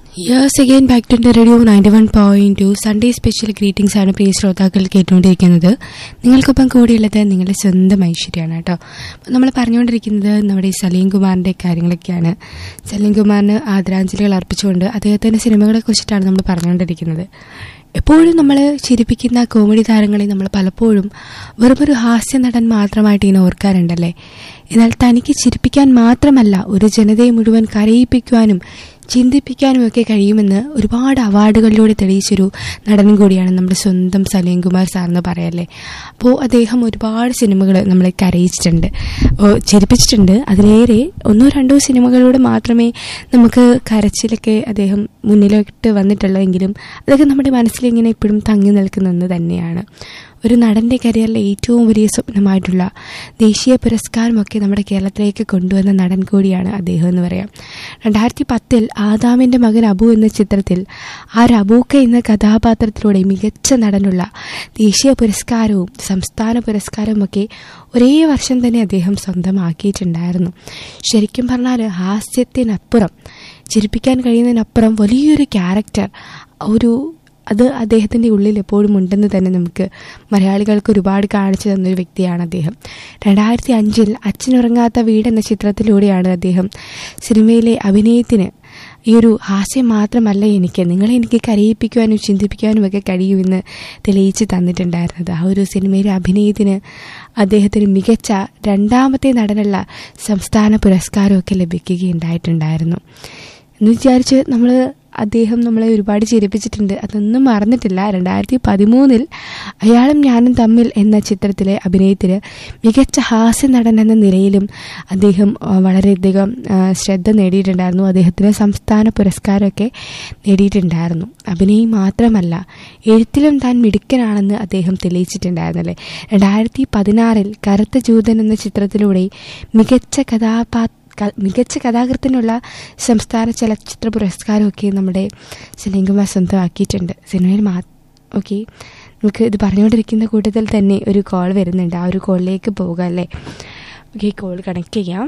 Yours again back to radio ninety one point two Sunday special greetings ആണ് പ്രിയ ശ്രോതാക്കൾ കേട്ടുകൊണ്ടിരിക്കുന്നത് നിങ്ങൾക്കൊപ്പം കൂടിയുള്ളത് നിങ്ങളുടെ സ്വന്തം ഐശ്വര്യമാണ് കേട്ടോ അപ്പോൾ നമ്മൾ പറഞ്ഞുകൊണ്ടിരിക്കുന്നത് നമ്മുടെ ഈ സലീം കുമാറിൻ്റെ കാര്യങ്ങളൊക്കെയാണ് സലീം കുമാറിന് ആദരാഞ്ജലികൾ അർപ്പിച്ചുകൊണ്ട് അദ്ദേഹത്തിൻ്റെ സിനിമകളെ കുറിച്ചിട്ടാണ് നമ്മൾ പറഞ്ഞുകൊണ്ടിരിക്കുന്നത് എപ്പോഴും നമ്മൾ ചിരിപ്പിക്കുന്ന കോമഡി താരങ്ങളെ നമ്മൾ പലപ്പോഴും വെറുമൊരു ഹാസ്യ നടൻ മാത്രമായിട്ട് ഇങ്ങനെ ഓർക്കാറുണ്ടല്ലേ എന്നാൽ തനിക്ക് ചിരിപ്പിക്കാൻ മാത്രമല്ല ഒരു ജനതയെ മുഴുവൻ കരയിപ്പിക്കുവാനും ചിന്തിപ്പിക്കാനും ഒക്കെ കഴിയുമെന്ന് ഒരുപാട് അവാർഡുകളിലൂടെ തെളിയിച്ചൊരു നടനും കൂടിയാണ് നമ്മുടെ സ്വന്തം സലീം കുമാർ സാർ എന്ന് പറയല്ലേ അപ്പോൾ അദ്ദേഹം ഒരുപാട് സിനിമകൾ നമ്മളെ കരയിച്ചിട്ടുണ്ട് ഓ, ചിരിപ്പിച്ചിട്ടുണ്ട് അതിലേറെ ഒന്നോ രണ്ടോ സിനിമകളിലൂടെ മാത്രമേ നമുക്ക് കരച്ചിലൊക്കെ അദ്ദേഹം മുന്നിലോട്ട് വന്നിട്ടുള്ളതെങ്കിലും അതൊക്കെ നമ്മുടെ മനസ്സിൽ ഇങ്ങനെ ഇപ്പോഴും തങ്ങി നിൽക്കുന്ന തന്നെയാണ് ഒരു നടൻ്റെ കരിയറിലെ ഏറ്റവും വലിയ സ്വപ്നമായിട്ടുള്ള ദേശീയ പുരസ്കാരമൊക്കെ നമ്മുടെ കേരളത്തിലേക്ക് കൊണ്ടുവന്ന നടൻ കൂടിയാണ് അദ്ദേഹം എന്ന് പറയാം രണ്ടായിരത്തി പത്തിൽ ആദാമിൻ്റെ മകൻ അബു എന്ന ചിത്രത്തിൽ ആ റബൂക്ക എന്ന കഥാപാത്രത്തിലൂടെ മികച്ച നടനുള്ള ദേശീയ പുരസ്കാരവും സംസ്ഥാന പുരസ്കാരവും ഒക്കെ ഒരേ വർഷം തന്നെ അദ്ദേഹം സ്വന്തമാക്കിയിട്ടുണ്ടായിരുന്നു ശരിക്കും പറഞ്ഞാൽ ഹാസ്യത്തിനപ്പുറം ചിരിപ്പിക്കാൻ കഴിയുന്നതിനപ്പുറം വലിയൊരു ക്യാരക്ടർ ഒരു അത് അദ്ദേഹത്തിൻ്റെ ഉള്ളിൽ എപ്പോഴും ഉണ്ടെന്ന് തന്നെ നമുക്ക് മലയാളികൾക്ക് ഒരുപാട് കാണിച്ചു തന്നൊരു വ്യക്തിയാണ് അദ്ദേഹം രണ്ടായിരത്തി അഞ്ചിൽ അച്ഛനുറങ്ങാത്ത വീട് എന്ന ചിത്രത്തിലൂടെയാണ് അദ്ദേഹം സിനിമയിലെ അഭിനയത്തിന് ഈ ഒരു ഹാസ്യം മാത്രമല്ല എനിക്ക് നിങ്ങളെ എനിക്ക് കരയിപ്പിക്കുവാനും ചിന്തിപ്പിക്കുവാനും ഒക്കെ കഴിയുമെന്ന് തെളിയിച്ച് തന്നിട്ടുണ്ടായിരുന്നത് ആ ഒരു സിനിമയിലെ അഭിനയത്തിന് അദ്ദേഹത്തിന് മികച്ച രണ്ടാമത്തെ നടനുള്ള സംസ്ഥാന പുരസ്കാരമൊക്കെ ലഭിക്കുകയുണ്ടായിട്ടുണ്ടായിരുന്നു എന്ന് വിചാരിച്ച് നമ്മൾ അദ്ദേഹം നമ്മളെ ഒരുപാട് ചിരിപ്പിച്ചിട്ടുണ്ട് അതൊന്നും മറന്നിട്ടില്ല രണ്ടായിരത്തി പതിമൂന്നിൽ അയാളും ഞാനും തമ്മിൽ എന്ന ചിത്രത്തിലെ അഭിനയത്തിന് മികച്ച ഹാസ്യ നടൻ എന്ന നിലയിലും അദ്ദേഹം ആ, വളരെയധികം ആ, ശ്രദ്ധ നേടിയിട്ടുണ്ടായിരുന്നു അദ്ദേഹത്തിന് സംസ്ഥാന പുരസ്കാരമൊക്കെ നേടിയിട്ടുണ്ടായിരുന്നു അഭിനയം മാത്രമല്ല എഴുത്തിലും താൻ മിടുക്കനാണെന്ന് അദ്ദേഹം തെളിയിച്ചിട്ടുണ്ടായിരുന്നല്ലേ രണ്ടായിരത്തി പതിനാറിൽ കറുത്ത ജൂതൻ എന്ന ചിത്രത്തിലൂടെ മികച്ച കഥാപാത്ര ക- മികച്ച കഥാകൃത്തിനുള്ള സംസ്ഥാന ചലച്ചിത്ര പുരസ്കാരമൊക്കെ നമ്മുടെ സലീംകുമാർ സ്വന്തമാക്കിയിട്ടുണ്ട് സിനിമയിൽ മാ ഓക്കെ നമുക്ക് ഇത് പറഞ്ഞുകൊണ്ടിരിക്കുന്ന കൂട്ടത്തിൽ തന്നെ ഒരു കോൾ വരുന്നുണ്ട് ആ ഒരു കോളിലേക്ക് പോവുക അല്ലേ ഓക്കെ കോൾ കണക്ട് ചെയ്യാം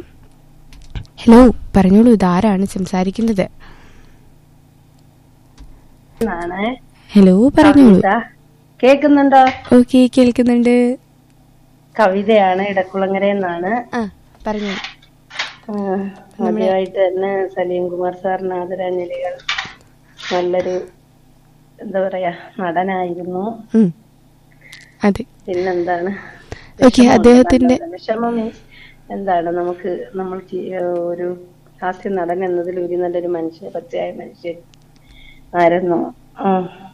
ഹലോ പറഞ്ഞോളൂ ഇതാരാണ് സംസാരിക്കുന്നത് ആണ് ഹലോ പറഞ്ഞോളൂ കവിത കേക്കുന്നുണ്ടോ ഓക്കെ കേൾക്കുന്നുണ്ട് കവിതയാണ് ഇടക്കുളങ്ങര എന്നാണ് ആ പറഞ്ഞോളൂ ആദ്യമായിട്ട് തന്നെ സലീം കുമാർ സാറിന് ആദരാഞ്ജലികൾ നല്ലൊരു എന്താ പറയാ നടനായിരുന്നു ഉം. അതെ പിന്നെന്താണ് ഓക്കെ അദ്ദേഹത്തിന്റെ വിഷമം means എന്താണ് നമുക്ക് നമ്മൾ ചി- ഒരു ഹാസ്യ നടൻ എന്നതിലുപരി നല്ലൊരു മനുഷ്യൻ പച്ചയായ മനുഷ്യൻ ആയിരുന്നു ആ.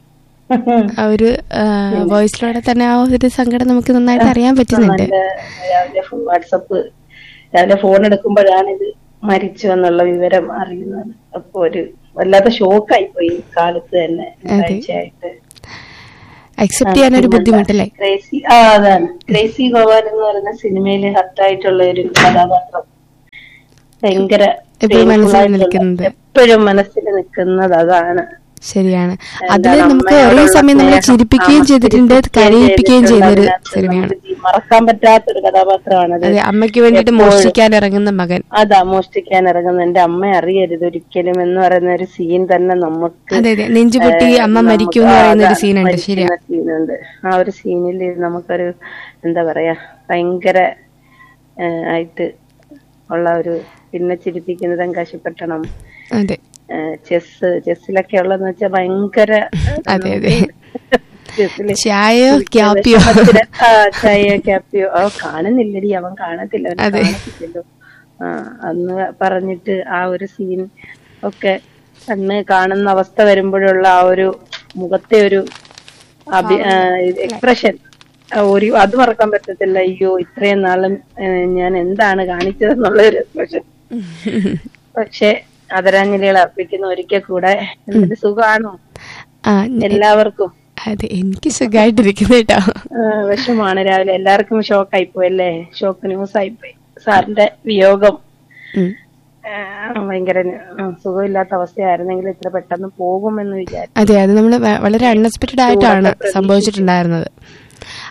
ആ ഒരു വോയിസിലൂടെ തന്നെ ആ ഒരു സങ്കടം നമുക്ക് നന്നായിട്ട് അറിയാൻ പറ്റുന്നുണ്ട് നല്ല രാവിലെ ഫോ- വാട്സപ്പ് രാവിലെ ഫോൺ എടുക്കുമ്പോഴാണ് ഇത് മരിച്ചു എന്നുള്ള വിവരം അറിയുന്നത് അപ്പൊ ഒരു വല്ലാത്ത ഷോക്കായി പോയി ഈ കാലത്ത് തന്നെ ആഴ്ചയായിട്ട് അക്സെപ്റ്റ് ചെയ്യാനൊരു ബുദ്ധിമുട്ടല്ലേ ക്രേസി ആ അതാണ് ക്രേസി ഗോപാൽ എന്ന് പറയുന്ന സിനിമയില് ഹർട്ടായിട്ടുള്ള ഒരു കഥാപാത്രം ഭയങ്കര എപ്പോഴും മനസ്സിൽ painful ആയിട്ടുള്ള- നിൽക്കുന്നത്. എപ്പോഴും മനസ്സിൽ നിൽക്കുന്നത് അതാണ് ശരിയാണ് അതിൽ എന്താണ് നമുക്ക് ഒരേ അമ്മയോടുള്ള സമയം നമ്മളെ സ്നേഹം, ചിരിപ്പിക്കുകയും ആ, ചെയ്തിട്ടുണ്ട് ചിരിപ്പിക്കുകയും കരയിപ്പിക്കുകയും ചെയ്യുന്ന ഒരു ചെയ്തിട്ടുണ്ട്. സിനിമയാണ് അതിനകത്ത് നമുക്ക് മറക്കാൻ പറ്റാത്തൊരു കഥാപാത്രമാണത് അതെ അമ്മയ്ക്ക് വേണ്ടിയിട്ട് എപ്പോഴും. മോഷ്ടിക്കാൻ ഇറങ്ങുന്ന മകൻ അതാ മോഷ്ടിക്കാൻ ഇറങ്ങുന്ന എന്റെ അമ്മ അറിയരുത് ഒരിക്കലും എന്ന് പറയുന്ന ഒരു സീൻ തന്നെ നമുക്ക് അതെ അതെ നെഞ്ചുപൊട്ടി ഏഹ്, അമ്മ നമുക്ക് മരിക്കും എന്ന് പറയുന്ന ഒരു അതാ, സീനുണ്ട് മരിക്കുന്ന ശരിയാ സീനുണ്ട് ആ ഒരു സീനിൽ നമുക്കൊരു എന്താ പറയാ ഭയങ്കര ഏഹ്, ആയിട്ട് ഉള്ള ഒരു പിന്നെ ചിരിപ്പിക്കുന്നതും കശിപ്പട്ടണം അതെ ചെസ് ചെസ്സിലൊക്കെ ഉള്ളതെന്ന് വെച്ചാൽ ഭയങ്കര അതെ അതെ ചെസ്സില് ചായയോ ക്യാപ്പിയോ വിഷമത്തിന് ആ, ചായയോ ക്യാപ്പിയോ ഓ കാണുന്നില്ലടി അവൻ കാണത്തില്ല അവൻ അതെ. കാണത്തില്ലല്ലോ ആ അന്ന് പറഞ്ഞിട്ട് ആ ഒരു സീൻ ഒക്കെ അന്ന് കാണുന്ന അവസ്ഥ വരുമ്പോഴുള്ള ആ ഒരു മുഖത്തെ ഒരു എക്സ്പ്രഷൻ ഒരു അത് മറക്കാൻ പറ്റത്തില്ല അയ്യോ ഇത്രയും നാളും ഏഹ്, ഞാൻ എന്താണ് കാണിച്ചതെന്നുള്ള ഒരു എക്സ്പ്രഷൻ പക്ഷെ ആദരാഞ്ജലികൾ അർപ്പിക്കുന്ന ഒരിക്കൽ കൂടെ എന്തൊരു സുഖമാണോ ആ എല്ലാവർക്കും അതെ എനിക്ക് സുഖമായിട്ടിരിക്കുന്നു കേട്ടോ ആ, വിഷമാണ് രാവിലെ എല്ലാവർക്കും ഷോക്ക് ആയിപ്പോയി അല്ലേ ഷോക്ക് ന്യൂസ് ആയിപ്പോയി സാറിന്റെ വിയോഗം ഉം. ആ, ഭയങ്കര ആ, സുഖമില്ലാത്ത അവസ്ഥയായിരുന്നെങ്കിൽ ഇത്ര പെട്ടെന്ന് പോകുമെന്ന് വിചാരിച്ചു അതെ അത് നമ്മൾ വളരെ അൺഎക്സ്പെക്റ്റഡ് ആയിട്ടാണ് സംഭവിച്ചിട്ടുണ്ടായിരുന്നത്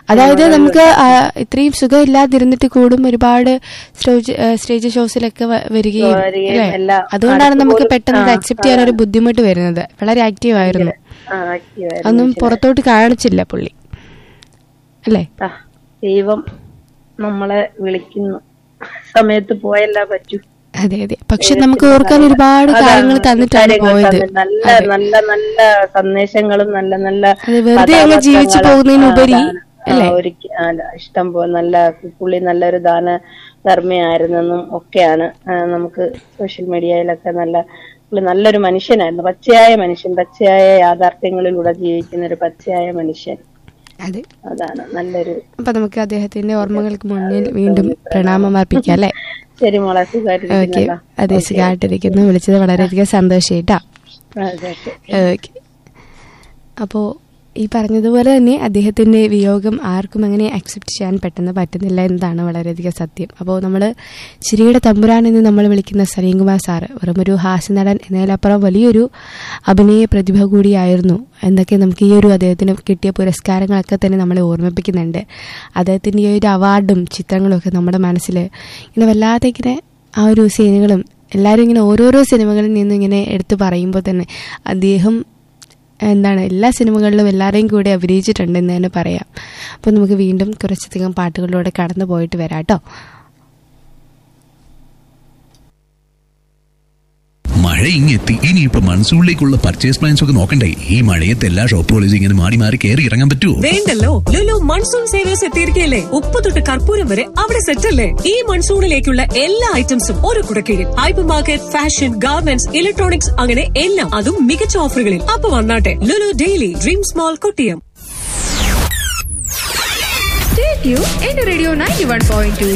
അതായത് നമുക്ക് ആ, ഇത്രയും സുഖം ഇല്ലാതിരുന്നിട്ട് കൂടും ഒരുപാട് സ്റ്റേജ് സ്റ്റേജ് ഷോസിലൊക്കെ വ- വരികയും വരികയും അല്ലേ? എല്ലാം അതുകൊണ്ടാണ് അടുത്ത് നമുക്ക് പോലും- പെട്ടെന്ന് ഇത് ആ, അക്സെപ്റ്റ് ചെയ്യാൻ ഒരു ബുദ്ധിമുട്ട് വരുന്നത് വളരെ ആക്റ്റീവ് ആയിരുന്നു ആ, active ആയിരുന്നു. ഒന്നും പുറത്തോട്ട് കാണിച്ചില്ല പുള്ളി അല്ലേ ആ, ദൈവം നമ്മളെ വിളിക്കുന്നു സമയത്ത് പോയല്ല പറ്റൂ അതെ അതെ പക്ഷെ നമുക്ക് ഓർക്കാൻ ഒരുപാട് അതാണ് കാര്യങ്ങൾ തന്നിട്ടാണ് കാര്യങ്ങൾ പോയത് തന്നിട്ട് നല്ല നല്ല നല്ല സന്ദേശങ്ങളും നല്ല നല്ല അതെ, വെറുതെ അങ്ങ് ജീവിച്ചു കഥാപാത്രങ്ങളും, പോകുന്നതിനുപരി, ആ, അതാണ്. ആ, അല്ലേ? ഒരിക്ക- ആ, ഇഷ്ടം പോലെ നല്ല പുള്ളി നല്ലൊരു ദാന ധർമ്മയായിരുന്നെന്നും ഒക്കെയാണ് ആ, നമുക്ക് സോഷ്യൽ മീഡിയയിലൊക്കെ നല്ല പുള്ളി നല്ലൊരു മനുഷ്യനായിരുന്നു പച്ചയായ മനുഷ്യൻ പച്ചയായ യാഥാർത്ഥ്യങ്ങളിലൂടെ ജീവിക്കുന്ന ഒരു പച്ചയായ മനുഷ്യൻ അതെ അതാണ് നല്ലൊരു അപ്പൊ നമുക്ക് അദ്ദേഹത്തിന്റെ ഓർമ്മകൾക്ക് മുന്നിൽ വീണ്ടും പ്രണാമം അർപ്പിക്കാം അല്ലേ ശരി മോളെ ഓക്കെ സുഖമായിട്ടിരിക്കുന്നല്ലോ അതെ സുഖമായിട്ടിരിക്കുന്നു വിളിച്ചത് വളരെയധികം സന്തോഷേട്ടാ അതെ, ശരി. ഓക്കെ അപ്പോൾ ഈ പറഞ്ഞതുപോലെ തന്നെ അദ്ദേഹത്തിന്റെ വിയോഗം ആർക്കും അങ്ങനെ അക്സെപ്റ്റ് ചെയ്യാൻ പെട്ടെന്ന് പറ്റുന്നില്ല എന്നതാണ് വളരെയധികം സത്യം അപ്പോൾ നമ്മൾ ചിരിയുടെ തമ്പുരാൻ എന്ന് നമ്മൾ വിളിക്കുന്ന സലീംകുമാർ സാറ് വെറും ഒരു ഹാസ്യനടൻ എന്നതിലപ്പുറം വലിയൊരു അഭിനയ പ്രതിഭ കൂടിയായിരുന്നു എന്നൊക്കെ നമുക്ക് ഈ ഒരു അദ്ദേഹത്തിന് കിട്ടിയ പുരസ്കാരങ്ങളൊക്കെ തന്നെ നമ്മളെ ഓർമ്മിപ്പിക്കുന്നുണ്ട് അദ്ദേഹത്തിൻ്റെ ഈ ഒരു അവാർഡും ചിത്രങ്ങളും ഒക്കെ നമ്മുടെ മനസ്സിൽ ഇങ്ങനെ വല്ലാതെ ഇങ്ങനെ ആ ഒരു സീനുകളും എല്ലാവരും ഇങ്ങനെ ഓരോരോ സിനിമകളിൽ നിന്ന് ഇങ്ങനെ എടുത്തു പറയുമ്പോൾ തന്നെ അദ്ദേഹം എന്താണ് എല്ലാ സിനിമകളിലും എല്ലാവരെയും കൂടെ അഭിനയിച്ചിട്ടുണ്ട് എന്ന് തന്നെ പറയാം അപ്പോൾ നമുക്ക് വീണ്ടും കുറച്ചധികം പാട്ടുകളിലൂടെ കടന്നു പോയിട്ട് വരാം കേട്ടോ മഴ ഇങ്ങെത്തി ഇനിയിപ്പോ മൺസൂണിലേക്കുള്ള പർച്ചേസ് പ്ലാൻസ് ഒക്കെ നോക്കണ്ടേ ഈ മഴയത്ത് എല്ലാ ഷോപ്പുകളും ഇങ്ങനെ മാറി മാറി കയറി ഇറങ്ങാൻ പറ്റുമോ വേണ്ടല്ലോ ലുലു മൺസൂൺ സേവേഴ്സ് എത്തിയിരിക്കുകയല്ലേ ഉപ്പ് തൊട്ട് കർപ്പൂരം വരെ അവിടെ സെറ്റല്ലേ ഈ മൺസൂണിലേക്കുള്ള എല്ലാ ഐറ്റംസും ഒരു കുടക്കീഴിൽ hyper market fashion garments electronics അങ്ങനെ എല്ലാം അതും മികച്ച ഓഫറുകളിൽ അപ്പൊ വന്നാട്ടെ Lulu daily dream small Kottiyam Stay tuned into Radio 91.2